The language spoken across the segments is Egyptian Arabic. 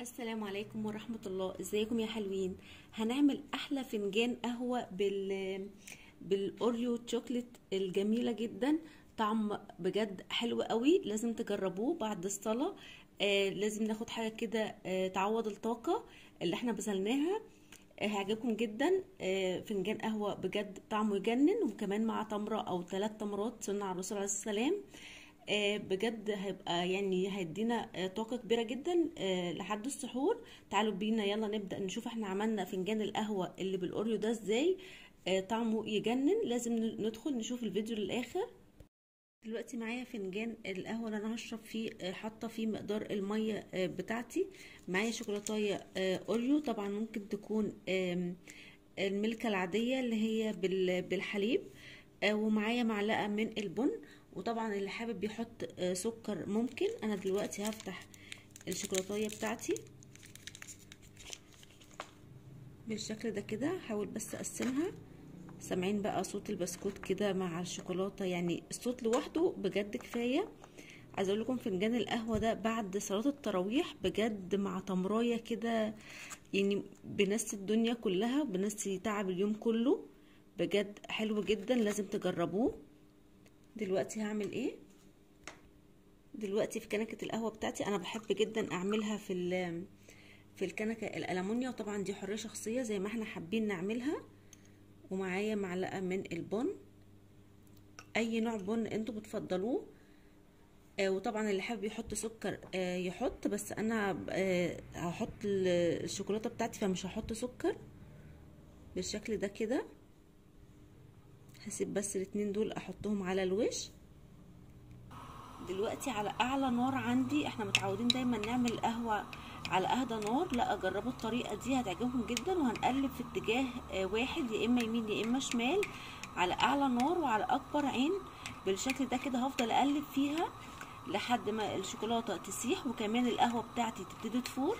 السلام عليكم ورحمة الله ازيكم يا حلوين هنعمل احلى فنجان قهوة بال بالاوريو تشوكلت الجميلة جدا طعم بجد حلو قوي لازم تجربوه بعد الصلاة آه لازم ناخد حاجة كده آه تعوض الطاقة اللي احنا بذلناها آه هيعجبكم جدا آه فنجان قهوة بجد طعمه يجنن وكمان مع تمرة او ثلاث تمرات سنة على الرسول عليه السلام آه بجد هيبقى يعني هيدينا آه طاقة كبيرة جدا آه لحد السحور تعالوا بينا يلا نبدأ نشوف احنا عملنا فنجان القهوة اللي بالاوريو ده ازاي طعمه يجنن لازم ندخل نشوف الفيديو للآخر دلوقتي معايا فنجان القهوه اللي انا هشرب فيه حاطه فيه مقدار الميه بتاعتي معايا شوكولاتايه اوريو طبعا ممكن تكون الملكه العاديه اللي هي بالحليب ومعايا معلقه من البن وطبعا اللي حابب يحط سكر ممكن انا دلوقتي هفتح الشوكولاتايه بتاعتي بالشكل ده كده هحاول بس اقسمها سامعين بقى صوت البسكوت كده مع الشوكولاته يعني الصوت لوحده بجد كفايه عايزه اقول لكم فنجان القهوه ده بعد صلاه التراويح بجد مع تمرايه كده يعني بنسي الدنيا كلها بنسي تعب اليوم كله بجد حلو جدا لازم تجربوه دلوقتي هعمل ايه دلوقتي في كنكه القهوه بتاعتي انا بحب جدا اعملها في في الكنكه الالمونيا وطبعا دي حريه شخصيه زي ما احنا حابين نعملها ومعايا معلقه من البن اي نوع بن انتوا بتفضلوه آه وطبعا اللي حابب يحط سكر آه يحط بس انا آه هحط الشوكولاته بتاعتي فمش هحط سكر بالشكل ده كده هسيب بس الاتنين دول احطهم على الوش دلوقتي على اعلى نار عندي احنا متعودين دايما نعمل قهوه على اهدى نار لا جربوا الطريقه دي هتعجبكم جدا وهنقلب في اتجاه واحد يا اما يمين يا اما شمال على اعلى نار وعلى اكبر عين بالشكل ده كده هفضل اقلب فيها لحد ما الشوكولاته تسيح وكمان القهوه بتاعتي تبتدي تفور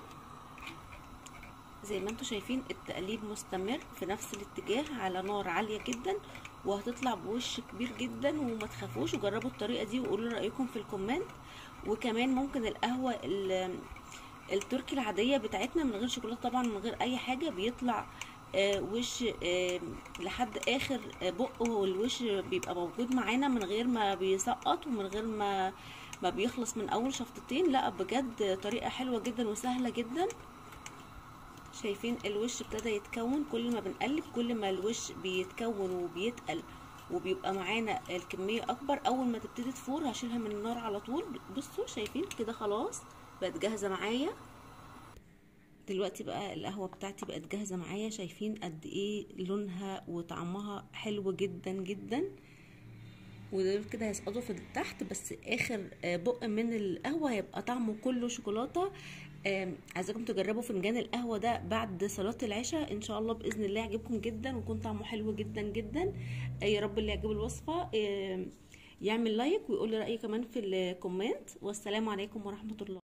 زي ما انتم شايفين التقليب مستمر في نفس الاتجاه على نار عاليه جدا وهتطلع بوش كبير جدا وما تخافوش وجربوا الطريقه دي وقولوا رايكم في الكومنت وكمان ممكن القهوه التركي العاديه بتاعتنا من غير شوكولاته طبعا من غير اي حاجه بيطلع آه وش آه لحد اخر آه بق والوش بيبقى موجود معانا من غير ما بيسقط ومن غير ما ما بيخلص من اول شفطتين لا بجد طريقه حلوه جدا وسهله جدا شايفين الوش ابتدى يتكون كل ما بنقلب كل ما الوش بيتكون وبيتقل وبيبقى معانا الكميه اكبر اول ما تبتدي تفور هشيلها من النار على طول بصوا شايفين كده خلاص بقت جاهزه معايا دلوقتي بقى القهوه بتاعتي بقت جاهزه معايا شايفين قد ايه لونها وطعمها حلو جدا جدا ودول كده هيسقطوا في تحت بس اخر بق من القهوه هيبقى طعمه كله شوكولاته عايزاكم تجربوا فنجان القهوه ده بعد صلاه العشاء ان شاء الله باذن الله يعجبكم جدا ويكون طعمه حلو جدا جدا يا رب اللي يعجبه الوصفه يعمل لايك ويقول لي رايه كمان في الكومنت والسلام عليكم ورحمه الله